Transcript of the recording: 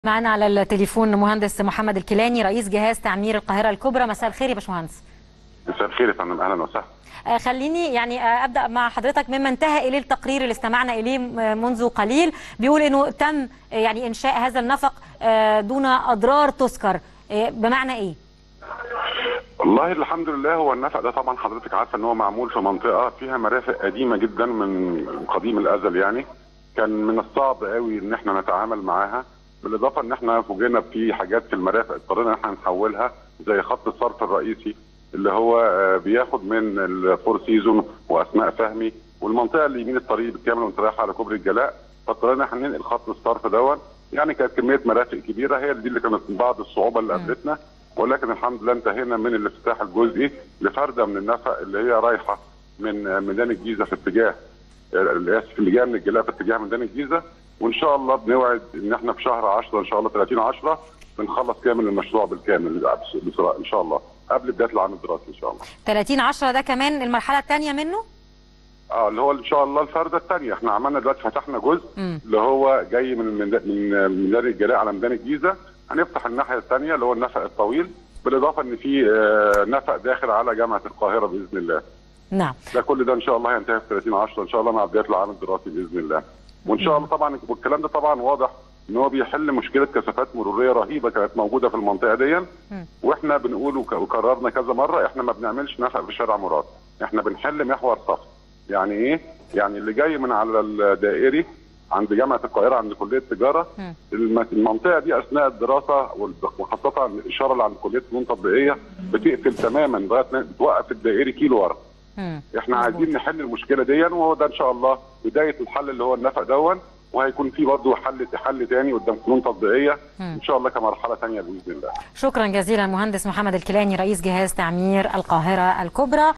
معنا على التليفون مهندس محمد الكيلاني رئيس جهاز تعمير القاهرة الكبرى مساء الخير يا باشمهندس مساء الخير يا فندم اهلا وسهلا آه، خليني يعني آه، ابدا مع حضرتك مما انتهى اليه التقرير اللي استمعنا اليه آه، منذ قليل بيقول انه تم آه، يعني انشاء هذا النفق آه، دون اضرار تذكر آه، بمعنى ايه؟ والله الحمد لله هو النفق ده طبعا حضرتك عارفه ان هو معمول في منطقه فيها مرافق قديمه جدا من قديم الازل يعني كان من الصعب قوي ان احنا نتعامل معاها بالاضافه ان احنا فوجئنا في حاجات في المرافق اضطرينا ان احنا نحولها زي خط الصرف الرئيسي اللي هو آه، بياخد من الفور سيزون واسماء فهمي والمنطقه اللي يمين الطريق بالكامل وانت رايح على كوبري الجلاء فاضطرينا احنا ننقل خط الصرف دون يعني كانت كميه مرافق كبيره هي دي اللي كانت بعض الصعوبه اللي قابلتنا ولكن الحمد لله انتهينا من الافتتاح الجزئي لفرده من النفق اللي هي رايحه من ميدان الجيزه في اتجاه اسف اللي جايه من الجلاء في اتجاه ميدان الجيزه وان شاء الله بنوعد ان احنا في شهر 10 ان شاء الله 30 10 بنخلص كامل المشروع بالكامل بسرعه ان شاء الله قبل بدايه العام الدراسي ان شاء الله. 30 10 ده كمان المرحله الثانيه منه؟ اه اللي هو ان شاء الله الفرده الثانيه احنا عملنا دلوقتي فتحنا جزء مم. اللي هو جاي من من من ميدان الجلاء على ميدان الجيزه هنفتح الناحيه الثانيه اللي هو النفق الطويل بالاضافه ان في آه، نفق داخل على جامعه القاهره باذن الله. نعم ده كل ده ان شاء الله هينتهي في 30 10 ان شاء الله مع بدايه العام الدراسي باذن الله. وان شاء الله طبعا والكلام ده طبعا واضح ان هو بيحل مشكله كثافات مروريه رهيبه كانت موجوده في المنطقه دي مم. واحنا بنقول وك- وكررنا كذا مره احنا ما بنعملش نفق في شارع مراد احنا بنحل محور صف يعني ايه؟ يعني اللي جاي من على الدائري عند جامعه القاهره عند كليه التجاره مم. الم- المنطقه دي اثناء الدراسه والد- وخاصه الاشاره اللي عند كليه فنون تطبيقيه بتقفل تماما لغايه ما توقف الدائري كيلو ورا مم. احنا مظبوط. عايزين نحل المشكله دي وهو ده ان شاء الله بدايه الحل اللي هو النفق دون وهيكون في برضه حل حل تاني قدام فنون تطبيقيه مم. ان شاء الله كمرحله تانيه باذن الله شكرا جزيلا مهندس محمد الكيلاني رئيس جهاز تعمير القاهرة الكبرى